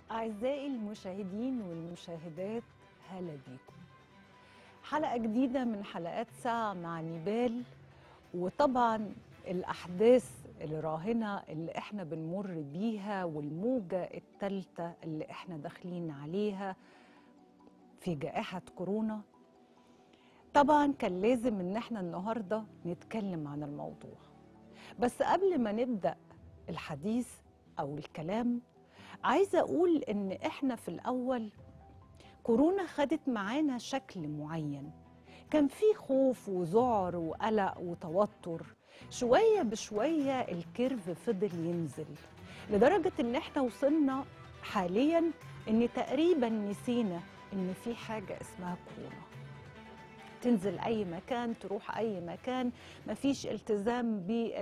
أعزائي المشاهدين والمشاهدات هلا بيكم حلقة جديدة من حلقات ساعة مع نيبال وطبعا الأحداث الراهنة اللي احنا بنمر بيها والموجة الثالثة اللي احنا داخلين عليها في جائحة كورونا طبعا كان لازم ان احنا النهاردة نتكلم عن الموضوع بس قبل ما نبدأ الحديث أو الكلام عايزة أقول إن إحنا في الأول كورونا خدت معانا شكل معين كان في خوف وذعر وقلق وتوتر شوية بشوية الكيرف فضل ينزل لدرجة إن إحنا وصلنا حاليا إن تقريبا نسينا إن في حاجة اسمها كورونا تنزل اي مكان تروح اي مكان مفيش التزام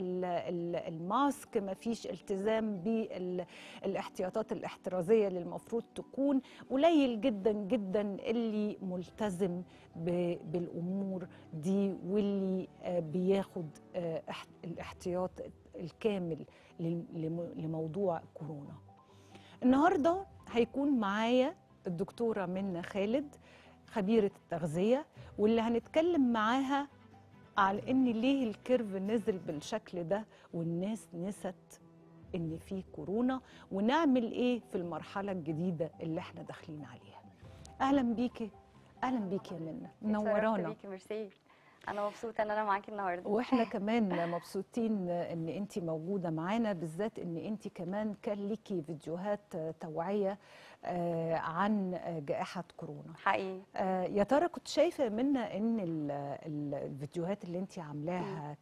بالماسك مفيش التزام بالاحتياطات الاحترازيه اللي المفروض تكون قليل جدا جدا اللي ملتزم بالامور دي واللي بياخد الاحتياط الكامل لموضوع كورونا النهارده هيكون معايا الدكتوره منى خالد خبيرة التغذية واللي هنتكلم معاها على ان ليه الكيرف نزل بالشكل ده والناس نست ان في كورونا ونعمل ايه في المرحلة الجديدة اللي احنا داخلين عليها اهلا بيكي اهلا بيكي يا منى منورانا بيكي ميرسي انا مبسوطه ان انا معاكي النهارده واحنا كمان مبسوطين ان انت موجوده معانا بالذات ان انت كمان كان ليكي فيديوهات توعيه عن جائحه كورونا حقيقي يا ترى كنت شايفه منا ان الفيديوهات اللي انت عاملاها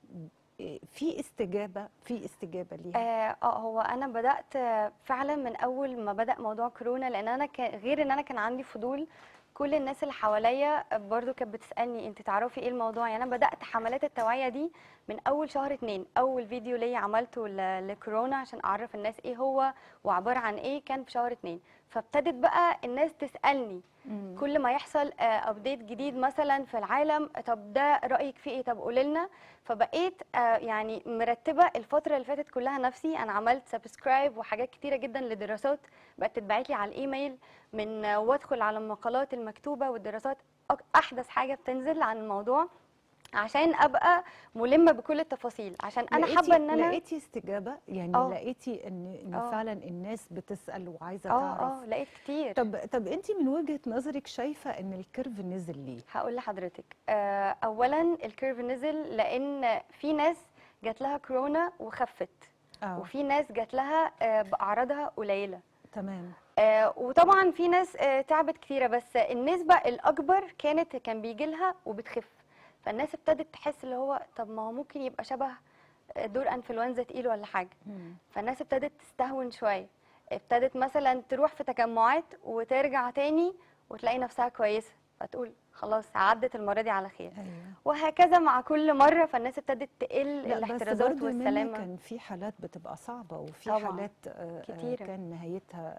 في استجابه في استجابه ليها اه هو انا بدات فعلا من اول ما بدا موضوع كورونا لان انا كان غير ان انا كان عندي فضول كل الناس اللي حواليا برضو كانت بتسالني انت تعرفي ايه الموضوع يعني انا بدات حملات التوعيه دي من اول شهر اتنين اول فيديو ليا عملته لكورونا عشان اعرف الناس ايه هو وعباره عن ايه كان في شهر اتنين فابتدت بقى الناس تسالني مم. كل ما يحصل ابديت جديد مثلا في العالم طب ده رايك فيه ايه طب قولي لنا فبقيت يعني مرتبه الفتره اللي فاتت كلها نفسي انا عملت سبسكرايب وحاجات كتيره جدا لدراسات بقت تتبعت لي على الايميل من وادخل على المقالات المكتوبه والدراسات احدث حاجه بتنزل عن الموضوع عشان ابقى ملمه بكل التفاصيل عشان انا حابه ان انا لقيتي استجابه يعني أوه. لقيتي ان ان أوه. فعلا الناس بتسال وعايزه تعرف اه اه لقيت كتير طب طب انت من وجهه نظرك شايفه ان الكيرف نزل ليه هقول لحضرتك آه اولا الكيرف نزل لان في ناس جات لها كورونا وخفت أوه. وفي ناس جات لها آه باعراضها قليله تمام آه وطبعا في ناس آه تعبت كتيره بس النسبه الاكبر كانت كان بيجي لها وبتخف فالناس ابتدت تحس اللي هو طب ما هو ممكن يبقى شبه دور انفلونزا تقيل ولا حاجه مم. فالناس ابتدت تستهون شويه ابتدت مثلا تروح في تجمعات وترجع تاني وتلاقي نفسها كويسه فتقول خلاص عدت المره دي على خير أيوة. وهكذا مع كل مره فالناس ابتدت تقل الاحترازات والسلامه كان في حالات بتبقى صعبه وفي طبعًا. حالات كتيرة. كان نهايتها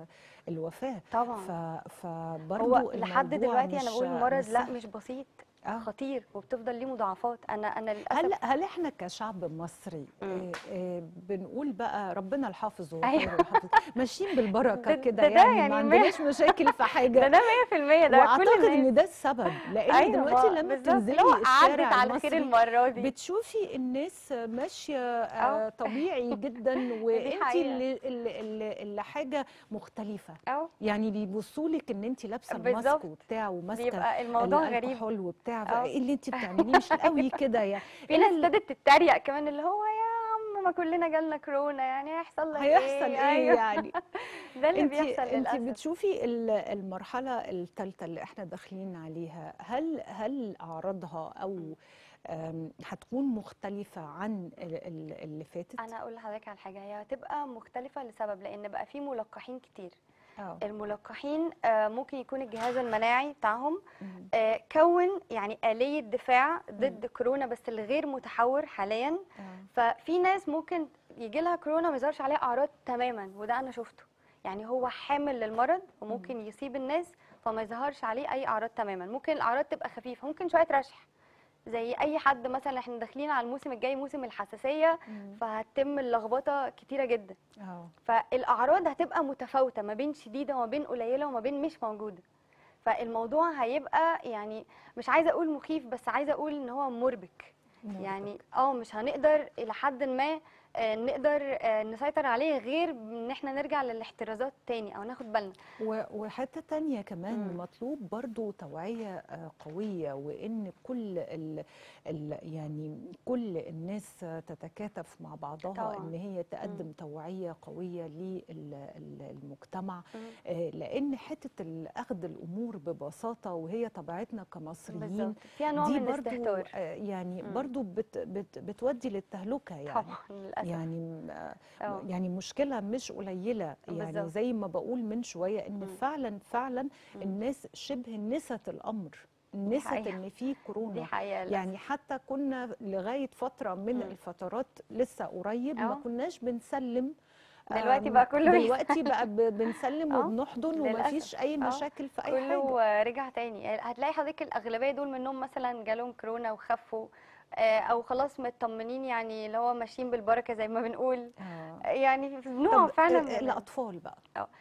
الوفاه طبعا ف فبرضه هو لحد دلوقتي انا بقول المرض لا مش بسيط آه. خطير وبتفضل ليه مضاعفات انا انا للاسف هل هل احنا كشعب مصري إيه إيه بنقول بقى ربنا الحافظ أيوة. الحافظ ماشيين بالبركه ده- كده ده- ده يعني, يعني ما مية- عندناش مشاكل في ده حاجه ده 100% ده واعتقد كل ان الناس ده السبب لان أيوة دلوقتي ما- لما بالظبط. بتنزلي اللي هو عدت الشارع على خير المصري المره دي بتشوفي الناس ماشيه آه، أه. طبيعي جدا وانت حقيقة. اللي, اللي, اللي, اللي حاجه مختلفه اه يعني بيبصوا لك ان انت لابسه بالظبط. الماسك وبتاع وماسكه بيبقى الموضوع غريب الكحول وبتاع أه. ايه اللي انت بتعمليه مش قوي كده يعني في ناس ابتدت تتريق كمان اللي هو يا عم ما كلنا جالنا كورونا يعني هيحصل لك هيحصل ايه ايه يعني ده اللي انت بيحصل انت للاسف بتشوفي ال- المرحله الثالثه اللي احنا داخلين عليها هل هل اعراضها او أم، هتكون مختلفه عن ال- ال- اللي فاتت انا اقول لحضرتك على حاجه هي هتبقى مختلفه لسبب لان بقى في ملقحين كتير اه الملقحين آه، ممكن يكون الجهاز المناعي بتاعهم مم. آه، كون يعني آلية دفاع ضد كورونا بس الغير متحور حاليا آه. ففي ناس ممكن يجي لها كورونا ما يظهرش عليها اعراض تماما وده انا شفته يعني هو حامل للمرض وممكن يصيب الناس فما يظهرش عليه اي اعراض تماما ممكن الاعراض تبقى خفيفه ممكن شويه رشح زي اي حد مثلا احنا داخلين على الموسم الجاي موسم الحساسيه مم. فهتتم اللخبطه كتيره جدا اه فالاعراض هتبقى متفاوته ما بين شديده وما بين قليله وما بين مش موجوده فالموضوع هيبقى يعني مش عايزه اقول مخيف بس عايزه اقول ان هو مربك يعني اه مش هنقدر الى حد ما آه، نقدر آه، نسيطر عليه غير ان احنا نرجع للاحترازات تاني او ناخد بالنا و- وحته تانية كمان مم. مطلوب برضو توعيه آه، قويه وان كل ال ال يعني كل الناس تتكاتف مع بعضها طبعاً. ان هي تقدم توعيه قويه للمجتمع آه، لان حته ال- اخذ الامور ببساطه وهي طبيعتنا كمصريين بالظبط فيها نوع دي من برضو الاستهتار آه، يعني مم. برضو بت بت بتودي للتهلكه يعني طبعا للاسف يعني آه، اه يعني مشكلة مش قليلة يعني بالظبط. زي ما بقول من شوية ان مم. فعلا فعلا مم. الناس شبه نست الامر نست حقيقة. ان في دي كورونا حقيقه للأسف. يعني حتى كنا لغاية فترة من مم. الفترات لسه قريب ما آه. كناش بنسلم دلوقتي آم، بقى كله بيس- دلوقتي بقى ب- بنسلم آه، وبنحضن للأسف. ومفيش اي آه، مشاكل في اي حاجة كله رجع تاني يعني هتلاقي حضرتك الاغلبيه دول منهم مثلا جالهم كورونا وخفوا آه، او خلاص مطمنين يعني اللي هو ماشيين بالبركه زي ما بنقول آه. يعني في نوع طب فعلا آه، من ال- الاطفال بقى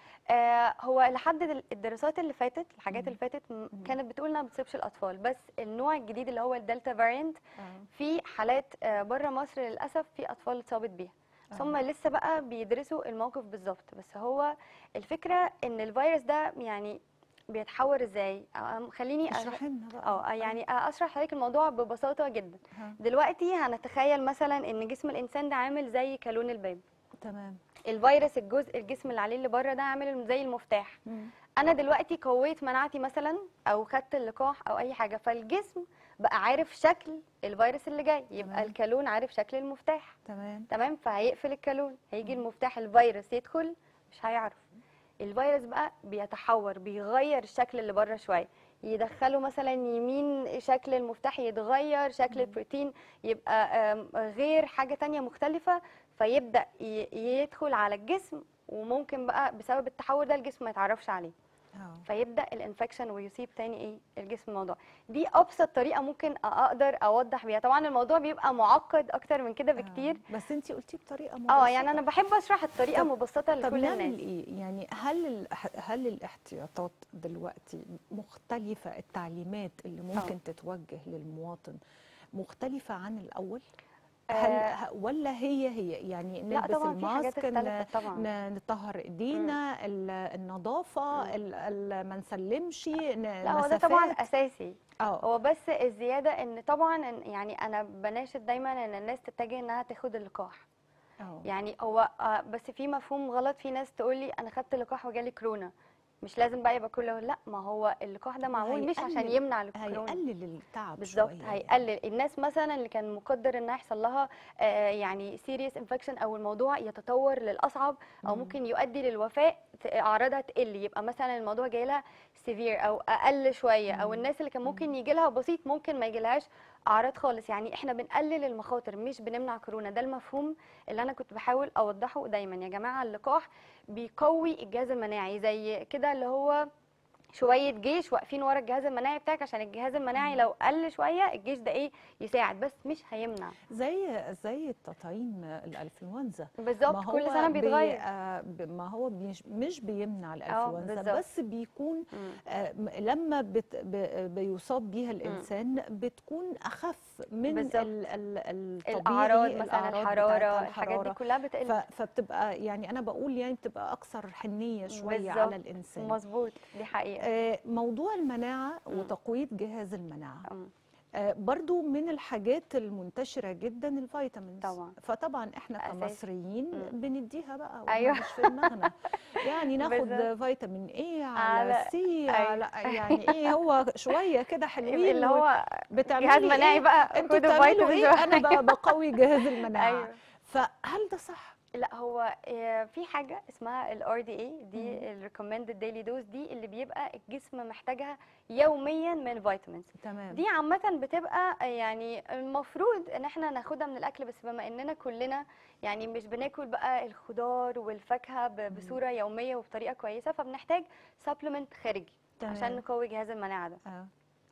آه، هو لحد دل- الدراسات اللي فاتت الحاجات مم. اللي فاتت م- مم. كانت بتقول انها ما بتصيبش الاطفال بس النوع الجديد اللي هو الدلتا فاريانت في حالات بره مصر للاسف في اطفال اتصابت بيها بس هم لسه بقى بيدرسوا الموقف بالظبط بس هو الفكره ان الفيروس ده يعني بيتحور ازاي أم- خليني أش- اشرحي لنا بقى اه يعني اشرح لحضرتك الموضوع ببساطه جدا ها، دلوقتي هنتخيل مثلا ان جسم الانسان ده عامل زي كالون الباب تمام الفيروس الجزء الجسم اللي عليه اللي بره ده عامل زي المفتاح مم. انا دلوقتي قويت مناعتي مثلا او خدت اللقاح او اي حاجه فالجسم بقى عارف شكل الفيروس اللي جاي يبقى تمام. الكالون عارف شكل المفتاح تمام تمام فهيقفل الكالون هيجي مم. المفتاح الفيروس يدخل مش هيعرف الفيروس بقى بيتحور بيغير الشكل اللي بره شويه يدخله مثلا يمين شكل المفتاح يتغير شكل مم. البروتين يبقى آم، غير حاجه تانية مختلفه فيبدا ي- يدخل على الجسم وممكن بقى بسبب التحور ده الجسم ما يتعرفش عليه اه فيبدا الانفكشن ويصيب تاني ايه الجسم الموضوع دي ابسط طريقه ممكن اقدر اوضح بيها طبعا الموضوع بيبقى معقد اكتر من كده بكتير آه. بس انتي قلتي بطريقه اه يعني مبسطة. انا بحب اشرح الطريقه طب- مبسطه طب لكل نعمل الناس ايه يعني هل ال- هل الاحتياطات دلوقتي مختلفه التعليمات اللي ممكن تتوجه للمواطن مختلفه عن الاول هل آه، ه- ولا هي هي يعني لا نلبس طبعا في حاجات الماسك ن- اختلفت طبعا ن- نطهر ايدينا ال- النظافه مم. ال- ال- ما نسلمش ن- لا هو ده طبعا مسافات. اساسي اه هو بس الزياده ان طبعا إن يعني انا بناشد دايما ان الناس تتجه انها تاخد اللقاح اه يعني هو آه، بس في مفهوم غلط في ناس تقول لي انا خدت اللقاح وجالي كورونا مش لازم بقى يبقى كله لا ما هو اللقاح ده معمول مش عشان هيقلل- يمنع الكورونا هيقلل التعب بالظبط شوية يعني. هيقلل الناس مثلا اللي كان مقدر انها يحصل لها آه، يعني سيريس انفكشن او الموضوع يتطور للاصعب او مم. ممكن يؤدي للوفاه ت- اعراضها تقل يبقى مثلا الموضوع جاي لها سيفير او اقل شويه او مم. الناس اللي كان مم. ممكن يجي لها بسيط ممكن ما يجيلهاش اعراض خالص يعني احنا بنقلل المخاطر مش بنمنع كورونا ده المفهوم اللي انا كنت بحاول اوضحه دايما يا جماعه اللقاح بيقوي الجهاز المناعي زي كده اللي هو شويه جيش واقفين ورا الجهاز المناعي بتاعك عشان الجهاز المناعي مم. لو قل شويه الجيش ده ايه يساعد بس مش هيمنع زي زي التطعيم الانفلونزا بالظبط ما كل هو سنه بي- بيتغير آه، ب- ما هو بيش مش بيمنع الانفلونزا بالظبط. بس بيكون مم. آه، م- لما بت ب- بيصاب بيها الانسان بتكون اخف من بالظبط. ال- ال- الطبيعي الاعراض مثلا الأعراض الحراره بتاعتها، الحاجات دي الحرارة. كلها بتقل ف- فبتبقى يعني انا بقول يعني بتبقى اكثر حنيه شويه بالظبط. على الانسان مظبوط دي حقيقه آه، موضوع المناعه مم. وتقويه جهاز المناعه أم. آه، برضو من الحاجات المنتشرة جدا الفيتامينز طبعا. فطبعا احنا أساسي. كمصريين مم. بنديها بقى أيوة. أيوة. مش في دماغنا يعني ناخد بالظبط. فيتامين ايه على, على- سي أيوة. على يعني ايه هو شوية كده حلوين اللي هو بتعملي جهاز مناعي إيه؟ بقى انتوا خدوا بتعملوا فيتامين ايه انا شوية. ب- بقوي جهاز المناعة ايوه فهل ده صح لا هو آه، في حاجه اسمها الار دي اي مم. دي الريكومندد ديلي دوز دي اللي بيبقى الجسم محتاجها يوميا من فيتامينز تمام دي عامة بتبقى يعني المفروض ان احنا ناخدها من الاكل بس بما اننا كلنا يعني مش بناكل بقى الخضار والفاكهة ب- بصورة يومية وبطريقة كويسة فبنحتاج سبلمنت خارجي عشان تمام نقوي جهاز المناعة ده آه.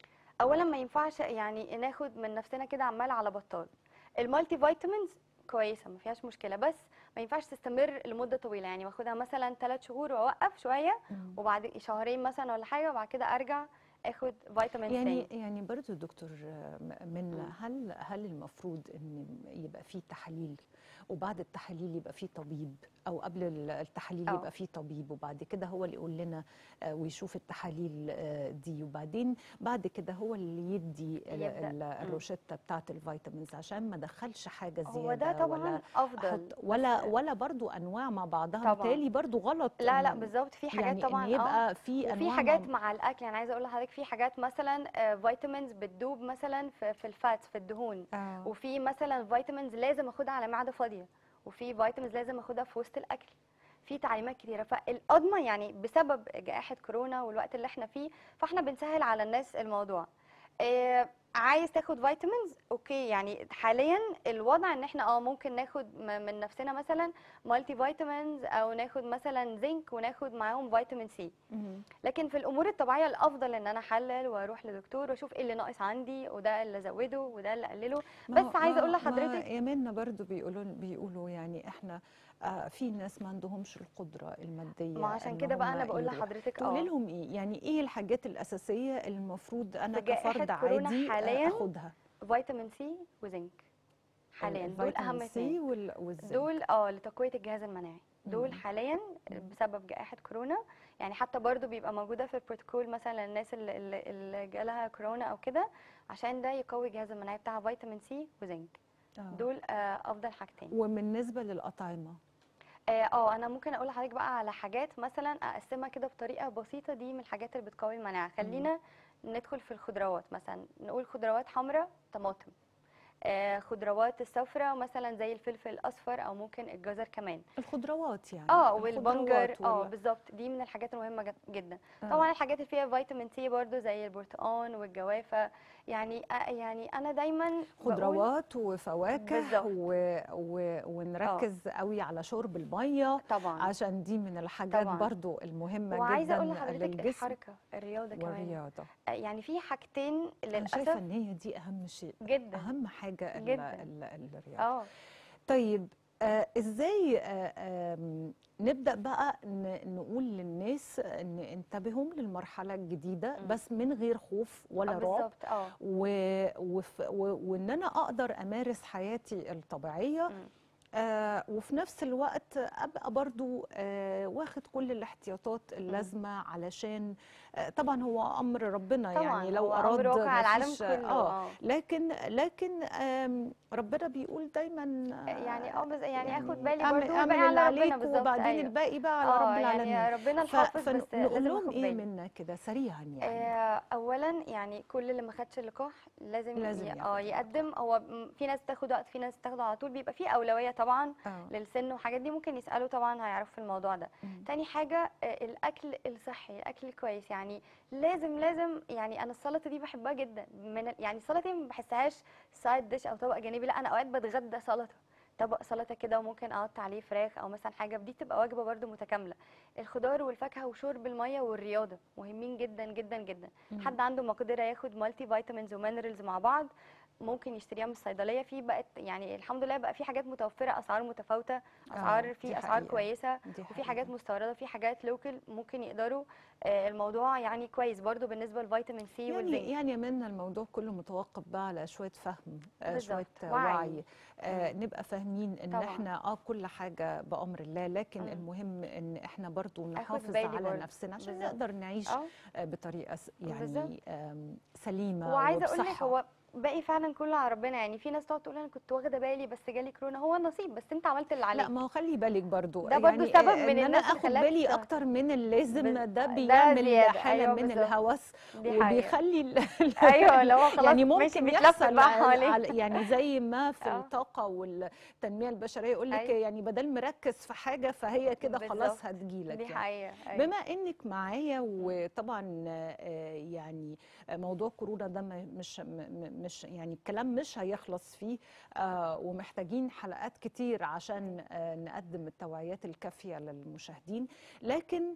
اولا ما ينفعش يعني ناخد من نفسنا كده عمال على بطال المالتي فيتامينز كويسه ما فيهاش مشكله بس ما ينفعش تستمر لمده طويله يعني باخدها مثلا 3 شهور واوقف شويه مم. وبعد شهرين مثلا ولا حاجه وبعد كده ارجع اخد فيتامين يعني تاني يعني برضو دكتور من مم. هل هل المفروض ان يبقى في تحاليل وبعد التحاليل يبقى في طبيب او قبل ال- التحاليل آه. يبقى في طبيب وبعد كده هو اللي يقول لنا آه، ويشوف التحاليل آه، دي وبعدين بعد كده هو اللي يدي ال- يبدأ. ال- مم. الروشته بتاعت الفيتامينز عشان ما دخلش حاجه زياده هو ده طبعا ولا افضل أحط ولا بس- ولا برضو انواع مع بعضها طبعاً. بالتالي برضو غلط لا لا إن- بالظبط في حاجات يعني طبعا ان اه يبقى في وفي انواع حاجات مع- مع الاكل يعني عايزه اقول لحضرتك في حاجات مثلا آه، فيتامينز بتدوب مثلا في في الفاتس في الدهون آه. وفي مثلا فيتامينز لازم اخدها على معده فاضيه وفي فيتامينز لازم اخدها في وسط الاكل في تعليمات كتيره فالقضمه يعني بسبب جائحه كورونا والوقت اللي احنا فيه فاحنا بنسهل على الناس الموضوع آه، عايز تاخد فيتامينز اوكي يعني حاليا الوضع ان احنا اه ممكن ناخد م- من نفسنا مثلا مالتي فيتامينز او ناخد مثلا زنك وناخد معاهم فيتامين سي مم. لكن في الامور الطبيعيه الافضل ان انا احلل واروح لدكتور واشوف ايه اللي ناقص عندي وده اللي ازوده وده اللي اقلله ما بس هو- عايزه اقول ما- لحضرتك ما يمنا برضو بيقولوا بيقولوا يعني احنا آه في ناس ما عندهمش القدره الماديه ما عشان إن كده بقى هم انا بقول يروحوا. لحضرتك تقولي اه لهم ايه يعني ايه الحاجات الاساسيه اللي المفروض انا في جائحة كفرد كورونا عادي آه، حالياً اخدها فيتامين سي وزنك حاليا دول اهم الفيتامين سي اثنين وال- والزنك دول اه لتقويه الجهاز المناعي دول مم. حاليا بسبب جائحه كورونا يعني حتى برضو بيبقى موجوده في البروتوكول مثلا للناس اللي, اللي- اللي جالها كورونا او كده عشان ده يقوي الجهاز المناعي بتاعها فيتامين سي وزنك آه. دول آه افضل حاجتين وبالنسبه للاطعمه اه آه، انا ممكن اقول لحضرتك بقى على حاجات مثلا اقسمها كده بطريقه بسيطه دي من الحاجات اللي بتقوي المناعه خلينا ندخل في الخضروات مثلا نقول خضروات حمراء طماطم آه خضروات الصفراء مثلا زي الفلفل الاصفر او ممكن الجزر كمان الخضروات يعني اه والبنجر الخضروات اه وال- بالظبط دي من الحاجات المهمه جد- جدا آه. طبعا الحاجات اللي فيها فيتامين سي برضو زي البرتقال والجوافه يعني آه يعني انا دايما بقول خضروات وفواكه بالظبط. و... و... ونركز قوي على شرب الميه طبعا عشان دي من الحاجات طبعا. برضو المهمة وعايزه جدا اقول لحضرتك للجسم الحركه الرياضه كمان والرياضة آه، يعني في حاجتين أنا شايفة للاسف إن هي دي أهم شيء جدا أهم حاجة ال... جدا. ال... الرياضة اه طيب آه إزاي آه آم، نبدأ بقى ن... نقول للناس إن انتبهوا للمرحلة الجديدة مم. بس من غير خوف ولا آه، رعب بالظبط اه و... وف... و... وإن أنا أقدر أمارس حياتي الطبيعية مم. آه وفي نفس الوقت ابقى برضو آه واخد كل الاحتياطات اللازمه علشان آه طبعا هو امر ربنا طبعا يعني لو هو اراد امر واقع على العالم مفيش- كله اه اه لكن لكن آم ربنا بيقول دايما آه يعني اه بس يعني اخد بالي اعمل, برضو اعمل والباقي اللي على ربنا عليك بالظبط وبعدين ايوه الباقي بقى على اه رب العالمين يعني ربنا ف- الحافظ بس فنقول لازم لهم اخد ايه بالي منا كده سريعا يعني آه، اولا يعني كل اللي ما خدش اللقاح لازم, لازم ي- ياخد اه اللقاح. يقدم هو م- في ناس تاخد وقت في ناس تاخده على طول بيبقى في اولويه طبعا اه للسن وحاجات دي ممكن يسالوا طبعا هيعرفوا في الموضوع ده مم. تاني حاجة آه، الأكل الصحي الأكل الكويس يعني لازم لازم يعني أنا السلطة دي بحبها جدا من ال- يعني السلطة دي ما بحسهاش سايد ديش أو طبق جانبي لا أنا أوقات بتغدى سلطة طبق سلطة كده وممكن أحط عليه فراخ أو مثلا حاجة دي تبقى وجبة برضو متكاملة الخضار والفاكهة وشرب المية والرياضة مهمين جدا جدا جدا مم. حد عنده مقدرة ياخد مالتي فيتامينز ومينرالز مع بعض ممكن يشتريها من الصيدليه في بقت يعني الحمد لله بقى في حاجات متوفره اسعار متفاوته اسعار دي في اسعار حقيقة. كويسه دي وفي حقيقة. حاجات مستورده وفي حاجات لوكال ممكن يقدروا آه، الموضوع يعني كويس برضو بالنسبه للفيتامين سي يعني والزنك يعني يا منى الموضوع كله متوقف بقى على شويه فهم آه بالظبط. شويه وعي. وعي آه نبقى فاهمين ان طبعاً. احنا اه كل حاجه بامر الله لكن مم. المهم ان احنا برضو نحافظ بالي على برضو. نفسنا عشان بالظبط. نقدر نعيش اه آه بطريقه س- بالظبط. يعني آم، سليمه وعايزه اقول لك وبصحة. هو باقي فعلا كله على ربنا يعني في ناس تقعد تقول انا كنت واخده بالي بس جالي كورونا هو نصيب بس انت عملت اللي عليك لا ما هو خلي بالك برضو ده برضو يعني سبب آه، من ان انا الناس اللي اخد خلاك بالي تشتغل. اكتر من اللازم بز- ده ده بيعمل زيادة. حاله أيوة من بالظبط. الهوس دي حقيقة. وبيخلي ال- ايوه اللي هو خلاص يعني ماشي ممكن بيتلفت يحصل بقى على حواليه يعني زي ما في آه. الطاقه والتنميه البشريه يقول لك أيوة. يعني بدل مركز في حاجه فهي كده خلاص بالظبط. هتجيلك دي يعني. حقيقه أيوة. بما انك معايا وطبعا آه، يعني موضوع كورونا ده ما- مش م- م- مش يعني الكلام مش هيخلص فيه آه، ومحتاجين حلقات كتير عشان آه، نقدم التوعيات الكافيه للمشاهدين لكن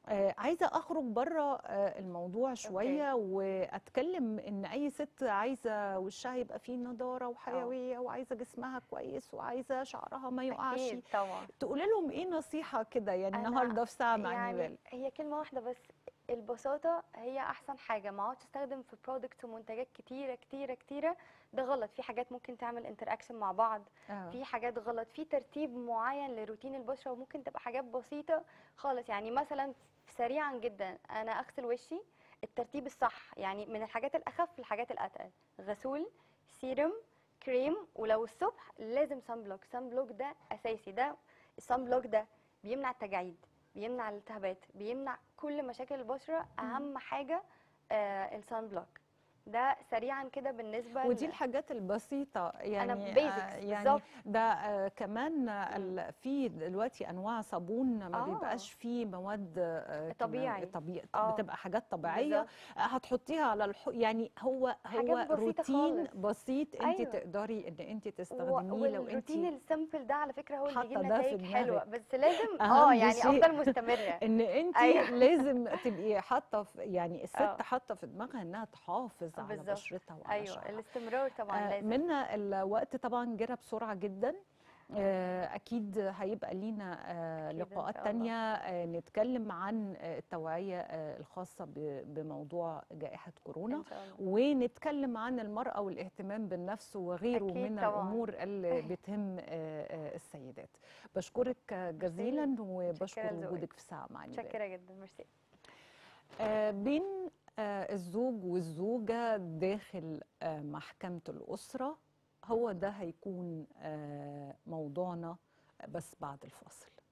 آه، عايزه اخرج بره آه، الموضوع شويه واتكلم ان اي ست عايزه وشها يبقى فيه نضاره وحيويه وعايزه جسمها كويس وعايزه شعرها ما يقعش اكيد طبعا تقولي لهم ايه نصيحه كده يعني أنا النهارده في ساعه مع يعني نيفال هي كلمة واحدة بس البساطة هي أحسن حاجة ما اقعدش استخدم في برودكتس ومنتجات كتيرة كتيرة كتيرة ده غلط في حاجات ممكن تعمل انتراكشن مع بعض آه. في حاجات غلط في ترتيب معين لروتين البشرة وممكن تبقى حاجات بسيطة خالص يعني مثلا سريعا جدا أنا أغسل وشي الترتيب الصح يعني من الحاجات الأخف للحاجات الأتقل غسول سيرم كريم ولو الصبح لازم سان بلوك سان بلوك ده أساسي ده السان بلوك ده بيمنع التجاعيد بيمنع الالتهابات بيمنع كل مشاكل البشرة أهم حاجة آه السان بلوك ده سريعا كده بالنسبة ودي ل- الحاجات البسيطة يعني basics آه، يعني بالظبط. ده آه، كمان آه، ال- في دلوقتي أنواع صابون ما آه. بيبقاش فيه مواد آه، كمان طبيعي. طبيعي آه. بتبقى حاجات طبيعية بالظبط. آه، هتحطيها على الح... يعني هو هو حاجات بسيطة روتين خالص. بسيط انت أيوة. تقدري ان انت و- تستخدميه لو انت والروتين السمبل ده على فكرة هو اللي حاطة بيجيب ده في نتائج حلوة دماغك. بس لازم أهم اه يعني شيء. أفضل مستمرة ان انت أيوة. لازم تبقي حاطه في يعني الست آه. حاطه في دماغها انها تحافظ على بالظبط. بشرتها وعلى أيوه شعرها الاستمرار طبعا آه، لازم منا الوقت طبعا جرى بسرعة جدا آه، أكيد هيبقى لينا آه، أكيد إن لقاءات شاء الله. تانية آه، نتكلم عن آه، التوعية آه، الخاصة ب- بموضوع جائحة كورونا إن شاء الله ونتكلم عن المرأة والاهتمام بالنفس وغيره أكيد من طبعاً. الأمور اللي بتهم آه، آه، السيدات بشكرك آه، جزيلا وبشكر لذوقك. وجودك في ساعة مع نيفال متشكرة جدا ميرسي آه، بين آه، الزوج والزوجة داخل آه، محكمة الأسرة هو ده هيكون آه، موضوعنا بس بعد الفاصل